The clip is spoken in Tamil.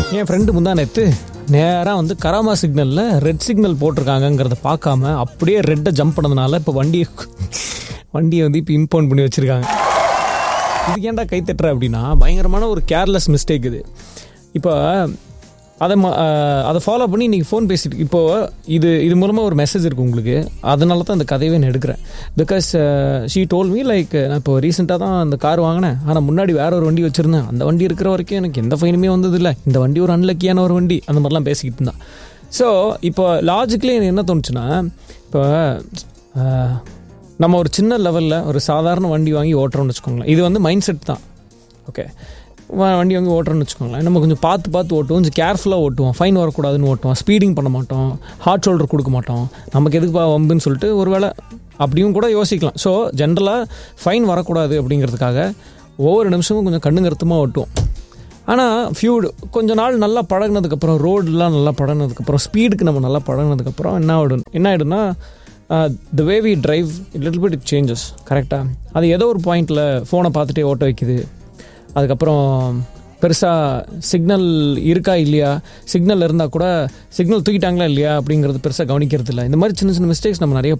என் ஃப்ரெண்டு முந்தா நேற்று நேராக வந்து கராமா சிக்னலில் ரெட் சிக்னல் போட்டிருக்காங்கங்கிறத பார்க்காம அப்படியே ரெட்டை ஜம்ப் பண்ணதுனால இப்போ வண்டியை வண்டியை வந்து இப்போ இம்பவுண்ட் பண்ணி வச்சுருக்காங்க இதுக்கு ஏன்டா கை தட்டுற அப்படின்னா பயங்கரமான ஒரு கேர்லெஸ் மிஸ்டேக் இது இப்போ அதை ம- அஹ் அதை ஃபாலோ பண்ணி இன்றைக்கி ஃபோன் பேசிட்டு இப்போ இது இது மூலமாக ஒரு மெசேஜ் இருக்குது உங்களுக்கு அதனால தான் அந்த கதையவே நான் எடுக்கிறேன் because she told me like நான் இப்போ ரீசெண்டாக தான் அந்த கார் வாங்கினேன் ஆனால் முன்னாடி வேற ஒரு வண்டி வச்சுருந்தேன் அந்த வண்டி இருக்கிற வரைக்கும் எனக்கு எந்த ஃபைனுமே வந்ததில்லை இந்த வண்டி ஒரு அன்லக்கியான ஒரு வண்டி அந்த மாதிரிலாம் பேசிக்கிட்டு இருந்தான் ஸோ இப்போ லாஜிக்கலி எனக்கு என்ன தோணுச்சுன்னா இப்போ அஹ், நம்ம ஒரு சின்ன லெவலில் ஒரு சாதாரண வண்டி வாங்கி ஓட்டுறோம்னு வச்சுக்கோங்களேன் இது வந்து மைண்ட் செட் தான் ஓகே வ- வண்டி வாங்கி ஓட்டுறோம்னு வச்சுக்கோங்களேன் நம்ம கொஞ்சம் பார்த்து பார்த்து ஓட்டுவோம் கொஞ்சம் கேர்ஃபுல்லாக ஓட்டுவோம் ஃபைன் வரக்கூடாதுன்னு ஓட்டுவோம் ஸ்பீடிங் பண்ண மாட்டோம் ஹார்ட் ஷோல்டர் கொடுக்க மாட்டோம் நமக்கு எதுக்குப்பா வம்புன்னு சொல்லிட்டு ஒருவேளை அப்படியும் கூட யோசிக்கலாம் ஸோ ஜென்ரலாக ஃபைன் வரக்கூடாது அப்படிங்கிறதுக்காக ஒவ்வொரு நிமிஷமும் கொஞ்சம் கண்ணு கருத்துமாக ஓட்டுவோம் ஆனால் ஃபியூ கொஞ்ச நாள் நல்லா பழகுனதுக்கப்புறம் ரோடெலாம் நல்லா பழகுனதுக்கப்புறம் ஸ்பீடுக்கு நம்ம நல்லா பழகுனதுக்கப்புறம் என்ன ஆகிடும் என்ன ஆகிடும்னா the way we drive little bit it changes கரெக்டாக அது ஏதோ ஒரு பாயிண்டில் ஃபோனை பார்த்துட்டே ஓட்ட வைக்குது அதுக்கப்புறம் பெருசாக சிக்னல் இருக்கா இல்லையா சிக்னல் இருந்தால் கூட சிக்னல் தூக்கிட்டாங்களா இல்லையா அப்படிங்கிறது பெருசாக கவனிக்கிறது இல்லை இந்த மாதிரி சின்ன சின்ன மிஸ்டேக்ஸ் நம்ம நிறைய